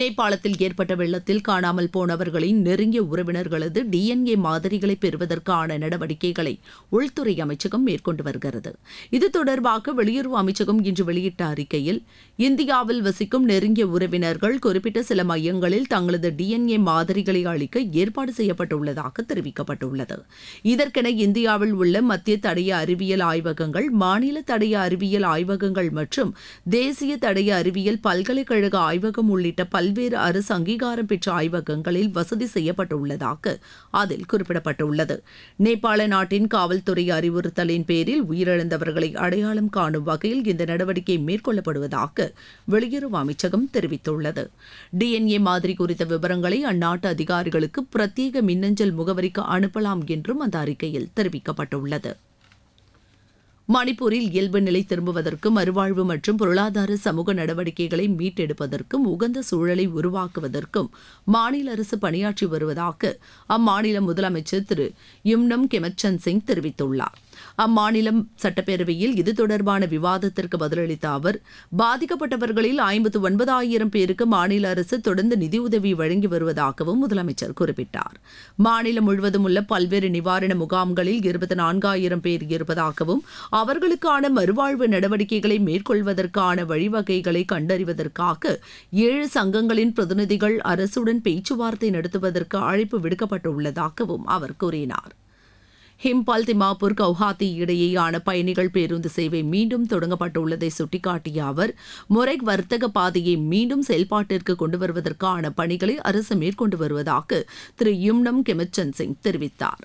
நேபாளத்தில் ஏற்பட்ட வெள்ளத்தில் காணாமல் போனவர்களின் நெருங்கிய உறவினர்களது டிஎன்ஏ மாதிரிகளை பெறுவதற்கான நடவடிக்கைகளை உள்துறை அமைச்சகம் மேற்கொண்டு வருகிறது இது தொடர்பாக வெளியுறவு அமைச்சகம் இன்று வெளியிட்ட அறிக்கையில் இந்தியாவில் வசிக்கும் நெருங்கிய உறவினர்கள் குறிப்பிட்ட சில மையங்களில் தங்களது டிஎன்ஏ மாதிரிகளை அளிக்க ஏற்பாடு செய்யப்பட்டுள்ளதாக தெரிவிக்கப்பட்டுள்ளது இதற்கென இந்தியாவில் உள்ள மத்திய தடய அறிவியல் ஆய்வகங்கள் மாநில தடய அறிவியல் ஆய்வகங்கள் மற்றும் தேசிய தடய அறிவியல் பல்கலைக்கழக ஆய்வகம் உள்ளிட்ட பல்வேறு அரசு அங்கீகாரம் பெற்ற ஆய்வகங்களில் வசதி செய்யப்பட்டுள்ளதாக அதில் குறிப்பிடப்பட்டுள்ளது நேபாள நாட்டின் காவல்துறை அறிவுறுத்தலின் பேரில் உயிரிழந்தவர்களை அடையாளம் காணும் வகையில் இந்த நடவடிக்கை மேற்கொள்ளப்படுவதாக வெளியுறவு அமைச்சகம் தெரிவித்துள்ளது டிஎன்ஏ மாதிரி குறித்த விவரங்களை அந்நாட்டு அதிகாரிகளுக்கு பிரத்யேக மின்னஞ்சல் முகவரிக்கு அனுப்பலாம் என்றும் அந்த அறிக்கையில் தெரிவிக்கப்பட்டுள்ளது மணிப்பூரில் இயல்பு நிலை திரும்புவதற்கும் மறுவாழ்வு மற்றும் பொருளாதார சமூக நடவடிக்கைகளை மீட்டெடுப்பதற்கும் உகந்த சூழலை உருவாக்குவதற்கும் மாநில அரசு பணியாற்றி வருவதாக அம்மாநில முதலமைச்சர் திரு யும்னம் கெமச்சந்த் சிங் தெரிவித்துள்ளார் அம்மாநிலம் சட்டப்பேரவையில் இது தொடர்பான விவாதத்திற்கு பதிலளித்த அவர் பாதிக்கப்பட்டவர்களில் ஐம்பத்து ஒன்பதாயிரம் பேருக்கு மாநில அரசு தொடர்ந்து நிதியுதவி வழங்கி வருவதாகவும் முதலமைச்சர் குறிப்பிட்டார் மாநிலம் முழுவதும் உள்ள பல்வேறு நிவாரண முகாம்களில் இருபத்தி நான்காயிரம் பேர் இருப்பதாகவும் அவர்களுக்கான மறுவாழ்வு நடவடிக்கைகளை மேற்கொள்வதற்கான வழிவகைகளை கண்டறிவதற்காக ஏழு சங்கங்களின் பிரதிநிதிகள் அரசுடன் பேச்சுவார்த்தை நடத்துவதற்கு அழைப்பு விடுக்கப்பட்டுள்ளதாகவும் அவர் கூறினார் ஹிம்பால் திமாப்பூர் கவுஹாத்தி இடையேயான பயணிகள் பேருந்து சேவை மீண்டும் தொடங்கப்பட்டுள்ளதை சுட்டிக்காட்டிய அவர் மொரெக் வர்த்தக பாதையை மீண்டும் செயல்பாட்டிற்கு கொண்டு வருவதற்கான பணிகளை அரசு மேற்கொண்டு வருவதாக திரு யும்னம் கெமச்சந்த் சிங் தெரிவித்தார்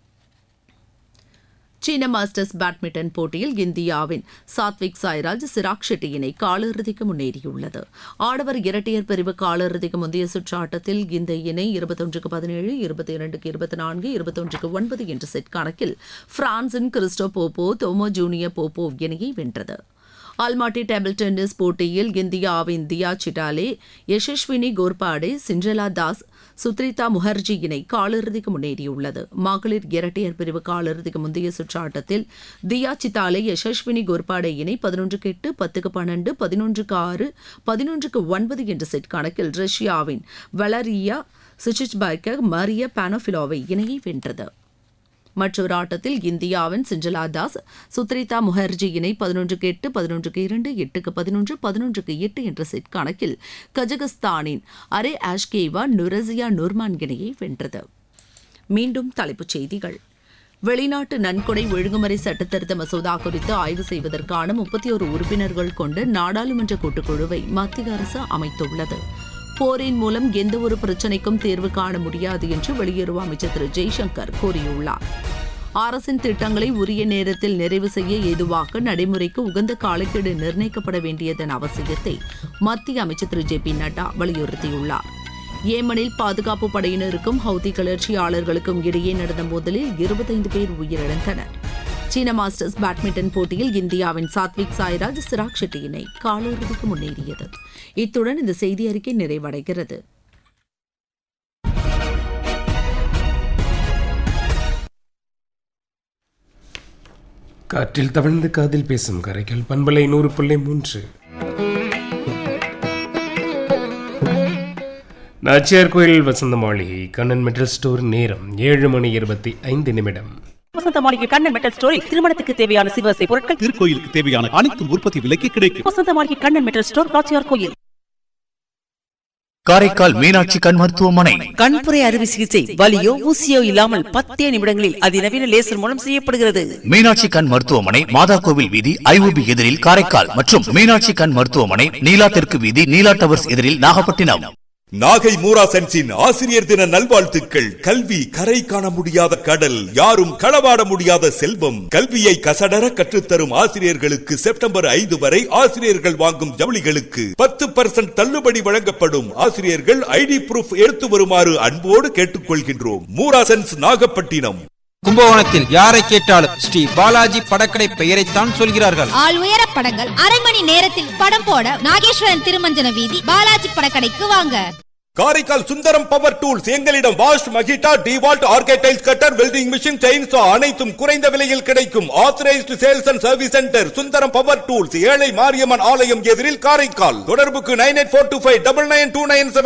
சீன மாஸ்டர்ஸ் பேட்மிண்டன் போட்டியில் இந்தியாவின் சாத்விக் சாய்ராஜ் சிராக் ஷெட்டி இணை காலிறுதிக்கு முன்னேறியுள்ளது ஆடவர் இரட்டையர் பிரிவு காலிறுதிக்கு முந்தைய சுற்று ஆட்டத்தில் இந்த இணை இருபத்தொன்றுக்கு பதினேழு இருபத்தி இரண்டுக்கு இருபத்தி நான்கு இருபத்தொன்றுக்கு ஒன்பது என்ற செட் கணக்கில் பிரான்சின் கிறிஸ்டோ போப்போ தோமோ ஜூனியர் போப்போ இணையை வென்றது ஆல்மாட்டி டேபிள் டென்னிஸ் போட்டியில் இந்தியாவின் தியா சிட்டாலே யசஸ்வினி கோர்பாடே சிண்ட்ரலா தாஸ் சுத்ரிதா முகர்ஜி இணை காலிறுதிக்கு முன்னேறியுள்ளது மகளிர் இரட்டையர் பிரிவு காலிறுதிக்கு முந்தைய சுற்று ஆட்டத்தில் தியா சித்தாலே யசஸ்வினி கோர்பாடே இணை பதினொன்றுக்கு எட்டு பத்துக்கு பன்னெண்டு பதினொன்றுக்கு ஆறு பதினொன்றுக்கு ஒன்பது என்ற செட் கணக்கில் ரஷ்யாவின் வலரியா சுச்சிச்பர்க மரிய பானோஃபிலோவை இணையை வென்றது மற்றொரு ஆட்டத்தில் இந்தியாவின் சிஞ்சலா தாஸ் சுத்ரிதா முகர்ஜி இணை பதினொன்றுக்கு எட்டு பதினொன்றுக்கு இரண்டு எட்டுக்கு பதினொன்று பதினொன்றுக்கு எட்டு என்ற செட் கணக்கில் கஜகஸ்தானின் அரே ஆஷ்கேவா நுரசியா நூர்மான் இணையை வென்றது மீண்டும் தலைப்புச் செய்திகள் வெளிநாட்டு நன்கொடை ஒழுங்குமுறை சட்டத்திருத்த மசோதா குறித்து ஆய்வு செய்வதற்கான முப்பத்தி ஒரு உறுப்பினர்கள் கொண்ட நாடாளுமன்ற கூட்டுக்குழுவை மத்திய அரசு அமைத்துள்ளது போரின் மூலம் எந்த ஒரு பிரச்சினைக்கும் தீர்வு காண முடியாது என்று வெளியுறவு அமைச்சர் திரு ஜெய்சங்கர் கூறியுள்ளார் அரசின் திட்டங்களை உரிய நேரத்தில் நிறைவு செய்ய ஏதுவாக நடைமுறைக்கு உகந்த காலக்கெடு நிர்ணயிக்கப்பட வேண்டியதன் அவசியத்தை மத்திய அமைச்சர் திரு ஜே பி நட்டா வலியுறுத்தியுள்ளார் ஏமனில் பாதுகாப்பு படையினருக்கும் ஹவுதி கிளர்ச்சியாளர்களுக்கும் இடையே நடந்த மோதலில் இருபத்தைந்து பேர் உயிரிழந்தனர் சீன மாஸ்டர்ஸ் பேட்மிண்டன் போட்டியில் இந்தியாவின் சாத்விக் சாய்ராஜ் சிராக் ஷெட்டி இணை காலிறுதிக்கு முன்னேறியது இத்துடன் இந்த செய்தி அறிக்கை நிறைவடைகிறது காற்றில் தவழ்ந்து காதில் பேசும் கரைகள் பண்பலை நூறு புள்ளி மூன்று நாச்சியார் கோயில் வசந்த மாளிகை கண்ணன் மெட்டல் ஸ்டோர் நேரம் ஏழு மணி இருபத்தி ஐந்து நிமிடம் வசந்த மாளிகை கண்ணன் மெட்டல் ஸ்டோரில் திருமணத்துக்கு தேவையான சிவசை பொருட்கள் திருக்கோயிலுக்கு தேவையான அனைத்தும் உற்பத்தி விலைக்கு கிடைக்கும் வசந்த மாளிகை கண்ணன் மெட்டல் ஸ்டோர் நாச்சியார் கோயில் காரைக்கால் மீனாட்சி கண் மருத்துவமனை கண்புரை அறுவை சிகிச்சை வலியோ ஊசியோ இல்லாமல் பத்தே நிமிடங்களில் அதிநவீன லேசர் மூலம் செய்யப்படுகிறது மீனாட்சி கண் மருத்துவமனை மாதா கோவில் வீதி ஐஓபி எதிரில் காரைக்கால் மற்றும் மீனாட்சி கண் மருத்துவமனை நீலா தெற்கு வீதி நீலா டவர்ஸ் எதிரில் நாகப்பட்டினம் நாகை மூரா சென்ஸின் ஆசிரியர் தின நல்வாழ்த்துக்கள் கல்வி கரை காண முடியாத கடல் யாரும் களவாட முடியாத செல்வம் கல்வியை கசடர கற்றுத்தரும் ஆசிரியர்களுக்கு செப்டம்பர் ஐந்து வரை ஆசிரியர்கள் வாங்கும் ஜவுளிகளுக்கு பத்து பர்சன்ட் தள்ளுபடி வழங்கப்படும் ஆசிரியர்கள் ஐடி ப்ரூஃப் எடுத்து வருமாறு அன்போடு கேட்டுக்கொள்கின்றோம் மூரா சென்ஸ் நாகப்பட்டினம் கும்பகோணத்தில் யாரை கேட்டாலும் ஸ்ரீ பாலாஜி படக்கடை பெயரைத்தான் சொல்கிறார்கள் ஆள் உயர படங்கள் அரை மணி நேரத்தில் படம் போட நாகேஸ்வரன் திருமஞ்சன வீதி பாலாஜி படக்கடைக்கு வாங்க காரைக்கால் சுந்தரம் பவர் டூல்ஸ் எங்களிடம் வாஷ் மகிட்டா டிவால்ட் ஆர்கேடைல்ஸ் கட்டர் வெல்டிங் மிஷின் செயின்சா அனைத்தும் குறைந்த விலையில் கிடைக்கும் authorised sales and service centre Sundaram power tools ஏழை மாரியம்மன் ஆலயம் எதிரில் காரைக்கால் தொடர்புக்கு nine eight four two five double nine two nine seven